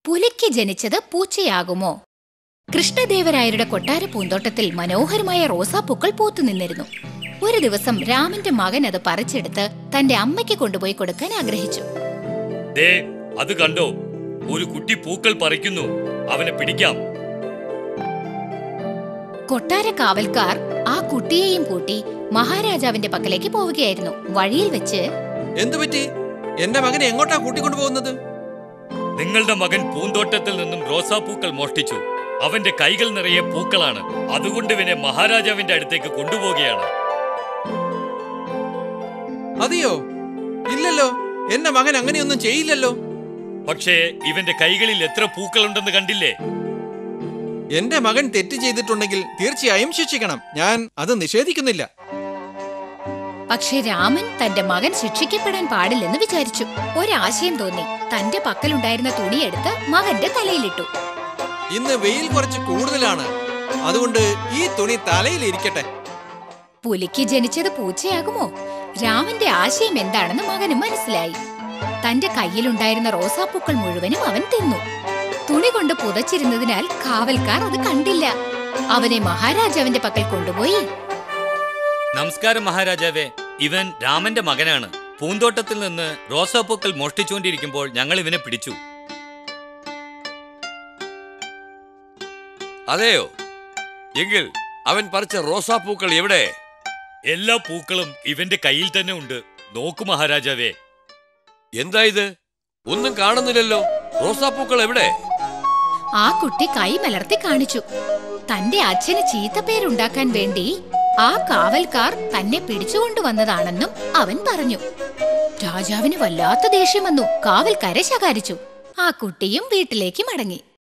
പുലിക്ക് ജനിച്ചത് പൂച്ചയാകുമോ കൃഷ്ണദേവരായരുടെ കൊട്ടാര പൂന്തോട്ടത്തിൽ മനോഹരമായ റോസാപ്പൂക്കൾ പൂത്തുനിന്നിരുന്നു ഒരു ദിവസം രാമന്റെ മകൻ അത് പറിച്ചെടുത്ത് തന്റെ അമ്മയ്ക്ക് കൊണ്ടുപോയി കൊടുക്കാൻ ആഗ്രഹിച്ചു ദേ അത് കണ്ടോ ഒരു കുട്ടി പൂക്കൾ പറിക്കുന്നു അവനെ പിടിക്കാം കൊട്ടാര കാവൽക്കാർ ആ കുട്ടിയെയും കൂട്ടി മഹാരാജാവിന്റെ പക്കലേക്ക് പോവുകയായിരുന്നു വഴിയിൽ വെച്ച് എന്തു പറ്റി എന്റെ മകനെ എങ്ങോട്ടാ കൂട്ടിക്കൊണ്ടു പോകുന്നത് നിങ്ങളുടെ മകൻ പൂന്തോട്ടത്തിൽ നിന്നും റോസാപ്പൂക്കൾ മോഷ്ടിച്ചു അവന്റെ കൈകൾ നിറയെ പൂക്കളാണ് അതുകൊണ്ട് ഇവനെ മഹാരാജാവിന്റെ അടുത്തേക്ക് കൊണ്ടുപോവുകയാണ് അതെയോ ഇല്ലല്ലോ എന്റെ മകൻ അങ്ങനെയൊന്നും ചെയ്യില്ലല്ലോ പക്ഷേ ഇവന്റെ കൈകളിൽ എത്ര പൂക്കളുണ്ടെന്ന് കണ്ടില്ലേ എന്റെ മകൻ തെറ്റ് ചെയ്തിട്ടുണ്ടെങ്കിൽ തീർച്ചയായും ശിക്ഷിക്കണം ഞാൻ അത് നിഷേധിക്കുന്നില്ല പക്ഷെ രാമൻ തന്റെ മകൻ ശിക്ഷിക്കപ്പെടാൻ പാടില്ലെന്ന് വിചാരിച്ചു ഒരാശയം തോന്നി തന്റെ പക്കലുണ്ടായിരുന്ന തുണിയെടുത്ത് മകന്റെ തലയിലിട്ടു ഇന്ന് വെയിൽ കുറച്ച് കൂടുതലാണ് അതുകൊണ്ട് ഈ തുണി തലയിൽ ഇരിക്കട്ടെ പുലിക്ക് ജനിച്ചത് പൂച്ചയാകുമോ രാമന്റെ ആശയം എന്താണെന്ന് മകന് മനസ്സിലായി തന്റെ കയ്യിലുണ്ടായിരുന്ന റോസാപ്പൂക്കൾ മുഴുവനും അവൻ തിന്നു തുണി കൊണ്ട് പുതച്ചിരുന്നതിനാൽ കാവൽക്കാർ അത് കണ്ടില്ല അവനെ മഹാരാജാവിന്റെ പക്കൽ കൊണ്ടുപോയി നമസ്കാരം മഹാരാജാവേ ഇവൻ രാമന്റെ മകനാണ് പൂന്തോട്ടത്തിൽ നിന്ന് റോസാപ്പൂക്കൾ മോഷ്ടിച്ചുകൊണ്ടിരിക്കുമ്പോൾ ഞങ്ങൾ ഇവനെ പിടിച്ചു അതെയോ എങ്കിൽ അവൻ പറിച്ച റോസാപ്പൂക്കൾ എവിടെ എല്ലാ പൂക്കളും ഇവന്റെ കയ്യിൽ തന്നെ ഉണ്ട് നോക്കു മഹാരാജാവേ എന്താ ഇത് ഒന്നും കാണുന്നില്ലല്ലോ റോസാപ്പൂക്കൾ എവിടെ ആ കുട്ടി കൈ മലർത്തി കാണിച്ചു തന്റെ അച്ഛന് ചീത്തപ്പേരുണ്ടാക്കാൻ വേണ്ടി ആ കാവൽക്കാർ തന്നെ പിടിച്ചുകൊണ്ടുവന്നതാണെന്നും അവൻ പറഞ്ഞു രാജാവിന് വല്ലാത്ത ദേഷ്യം വന്നു കാവൽക്കാരെ ശകാരിച്ചു ആ കുട്ടിയും വീട്ടിലേക്ക് മടങ്ങി